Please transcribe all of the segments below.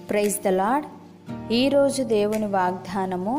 praise the lord ఈరోజు దేవుని వాగ్దానము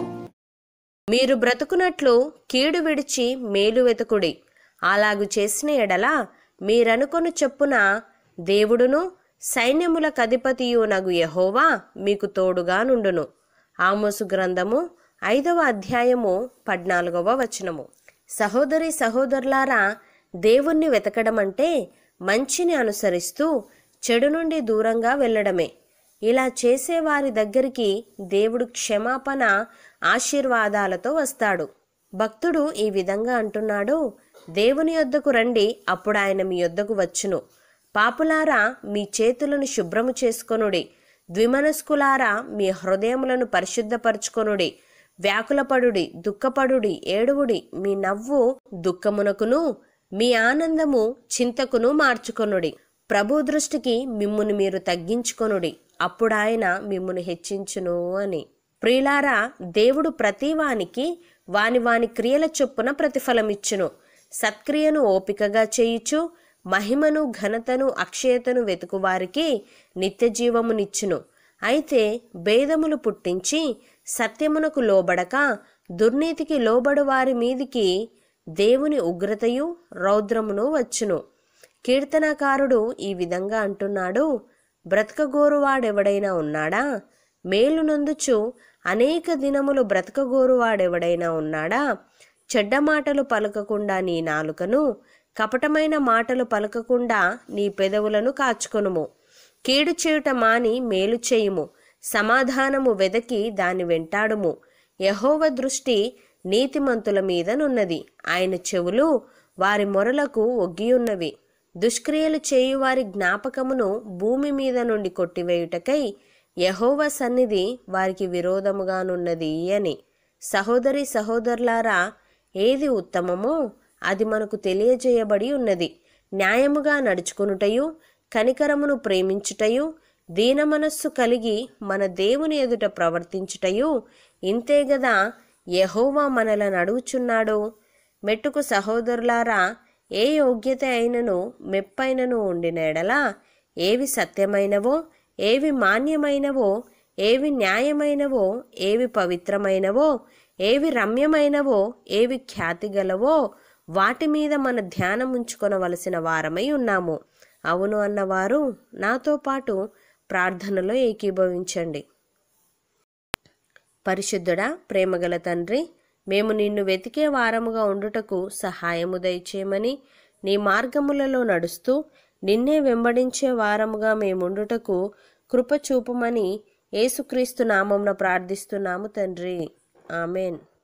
మీరు బ్రతుకునట్లు కీడు విడిచి మేలు వెతుకుడి అలాగు చేసిన ఎడల మీరనుకొను చొప్పున దేవుడును సైన్యముల కధిపతియు నగు యహోవా మీకు తోడుగా నుండును ఆమోసు గ్రంథము ఐదవ అధ్యాయము పద్నాలుగవ వచనము సహోదరి సహోదరులారా దేవుణ్ణి వెతకడం అంటే మంచిని అనుసరిస్తూ చెడు నుండి దూరంగా వెళ్ళడమే ఇలా చేసేవారి దగ్గరికి దేవుడు క్షమాపణ ఆశీర్వాదాలతో వస్తాడు భక్తుడు ఈ విధంగా అంటున్నాడు దేవుని యొద్దకు రండి అప్పుడు ఆయన మీ యొద్దకు వచ్చును పాపులారా మీ చేతులను శుభ్రము చేసుకొనుడి ద్విమనస్కులారా మీ హృదయములను పరిశుద్ధపరచుకొనుడి వ్యాకులపడుడి దుఃఖపడుడి ఏడువుడి మీ నవ్వు దుఃఖమునకును మీ ఆనందము చింతకును మార్చుకొనుడి ప్రభు దృష్టికి మిమ్మును మీరు తగ్గించుకొనుడి అప్పుడు ఆయన మిమ్మును హెచ్చించును అని ప్రియులారా దేవుడు ప్రతివానికి వాని వాని క్రియల చొప్పున ప్రతిఫలమిచ్చును సత్క్రియను ఓపికగా చేయుచు మహిమను ఘనతను అక్షయతను వెతుకువారికి నిత్య జీవమునిచ్చును అయితే భేదములు పుట్టించి సత్యమునకు లోబడక దుర్నీతికి లోబడు వారి మీదికి దేవుని ఉగ్రతయు రౌద్రమును వచ్చును కీర్తనకారుడు ఈ విధంగా అంటున్నాడు బ్రతకగోరువాడెవడైనా ఉన్నాడా మేలు నొందుచు అనేక దినములు బ్రతకగోరువాడెవడైనా ఉన్నాడా చెడ్డ మాటలు పలకకుండా నీ నాలుకను కపటమైన మాటలు పలకకుండా నీ పెదవులను కాచుకొనుము కీడు చేయుట మాని మేలు చేయుము సమాధానము వెదకి దాని వెంటాడుము యహోవ దృష్టి నీతిమంతుల మీదనున్నది ఆయన చెవులు వారి మొరలకు ఒగ్గియున్నవి దుష్క్రియలు చేయువారి జ్ఞాపకమును భూమి మీద నుండి కొట్టివేయుటకై యహోవ సన్నిధి వారికి విరోధముగానున్నది అని సహోదరి సహోదరులారా ఏది ఉత్తమమో అది మనకు తెలియజేయబడి ఉన్నది న్యాయముగా నడుచుకొనుటయు కనికరమును ప్రేమించుటయు దీనమనస్సు కలిగి మన దేవుని ఎదుట ప్రవర్తించుటయు ఇంతే గదా యహోవా మనలను అడుగుచున్నాడు మెట్టుకు సహోదరులారా ఏ యోగ్యత అయినను మెప్పైనను ఉండిన ఎడల ఏవి సత్యమైనవో ఏవి మాన్యమైనవో ఏవి న్యాయమైనవో ఏవి పవిత్రమైనవో ఏవి రమ్యమైనవో ఏవి ఖ్యాతి గలవో వాటి మీద మన ధ్యానం ఉంచుకొనవలసిన వారమై ఉన్నాము అవును అన్నవారు నాతో పాటు ప్రార్థనలో ఏకీభవించండి పరిశుద్ధుడా ప్రేమగల తండ్రి మేము నిన్ను వెతికే వారముగా ఉండుటకు సహాయము దయచేయమని నీ మార్గములలో నడుస్తూ నిన్నే వెంబడించే వారముగా మేముండుటకు కృప చూపమని యేసుక్రీస్తు నామంన ప్రార్థిస్తున్నాము తండ్రి ఆమెన్